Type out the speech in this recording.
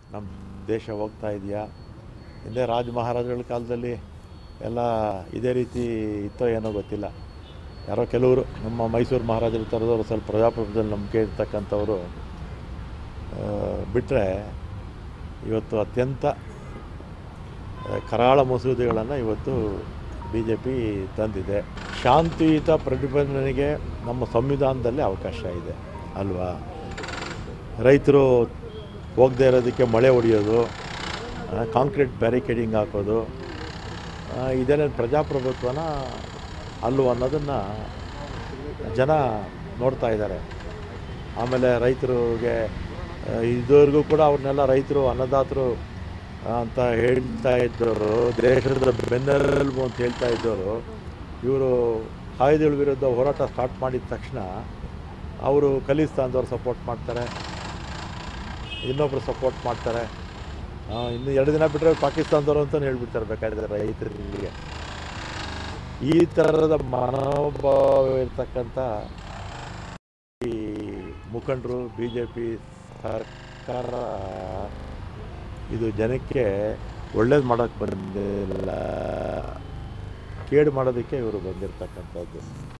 ನಮ್ಮ ದೇಶ ಹೋಗ್ತಾ ಇದೆಯಾ ಹಿಂದೆ ರಾಜ ಮಹಾರಾಜಗಳ ಕಾಲದಲ್ಲಿ ಎಲ್ಲ ಇದೇ ರೀತಿ ಇತ್ತೋ ಏನೋ ಗೊತ್ತಿಲ್ಲ ಯಾರೋ ಕೆಲವರು ನಮ್ಮ ಮೈಸೂರು ಮಹಾರಾಜರ ಥರದವರು ಸ್ವಲ್ಪ ಪ್ರಜಾಪ್ರಭುತ್ವದಲ್ಲಿ ನಂಬಿಕೆ ಇರ್ತಕ್ಕಂಥವ್ರು ಬಿಟ್ಟರೆ ಇವತ್ತು ಅತ್ಯಂತ ಆ, ಕರಾಳ ಮಸೂದೆಗಳನ್ನು ಇವತ್ತು ಬಿ ಜೆ ಪಿ ತಂದಿದೆ ಶಾಂತಿಯುತ ಪ್ರತಿಭಟನೆಗೆ ನಮ್ಮ ಸಂವಿಧಾನದಲ್ಲೇ ಅವಕಾಶ ಇದೆ ಅಲ್ವಾ ರೈತರು ಹೋಗದೇ ಇರೋದಕ್ಕೆ ಮಳೆ ಹೊಡೆಯೋದು ಕಾಂಕ್ರೀಟ್ ಬ್ಯಾರಿಕೇಡಿಂಗ್ ಹಾಕೋದು ಆ, ಇದೆಲ್ಲ ಪ್ರಜಾಪ್ರಭುತ್ವನ ಅಲ್ವ ಅನ್ನೋದನ್ನು ಜನ ನೋಡ್ತಾ ಇದ್ದಾರೆ ಆಮೇಲೆ ರೈತರಿಗೆ ಆ, ಇದುವರೆಗೂ ಕೂಡ ಅವ್ರನ್ನೆಲ್ಲ ರೈತರು ಅನ್ನದಾತರು ಅಂತ ಹೇಳ್ತಾ ಇದ್ದವರು ದೇಶದ ಬೆನ್ನೆಲುಬು ಅಂತ ಹೇಳ್ತಾ ಇದ್ದವರು ಇವರು ಕಾಯ್ದೆಗಳ ವಿರುದ್ಧ ಹೋರಾಟ ಸ್ಟಾರ್ಟ್ ಮಾಡಿದ ತಕ್ಷಣ ಅವರು ಖಲಿಸ್ತಾನದವ್ರು ಸಪೋರ್ಟ್ ಮಾಡ್ತಾರೆ ಇನ್ನೊಬ್ರು ಸಪೋರ್ಟ್ ಮಾಡ್ತಾರೆ ಆ, ಇನ್ನು ಎರಡು ದಿನ ಬಿಟ್ಟರೆ ಪಾಕಿಸ್ತಾನದವರು ಅಂತಲೇ ಹೇಳ್ಬಿಡ್ತಾರೆ ಬೇಕಾದ್ರೆ ರೈತರಿಗೆ ಈ ಥರದ ಮನೋಭಾವ ಇರ್ತಕ್ಕಂಥ ಈ ಮುಖಂಡರು ಬಿ ಜೆ ಪಿ ಸರ್ಕಾರ ಇದು ಜನಕ್ಕೆ ಒಳ್ಳೇದು ಮಾಡೋಕ್ಕೆ ಬಂದಿಲ್ಲ ಕೇಡು ಮಾಡೋದಕ್ಕೆ ಇವರು ಬಂದಿರತಕ್ಕಂಥದ್ದು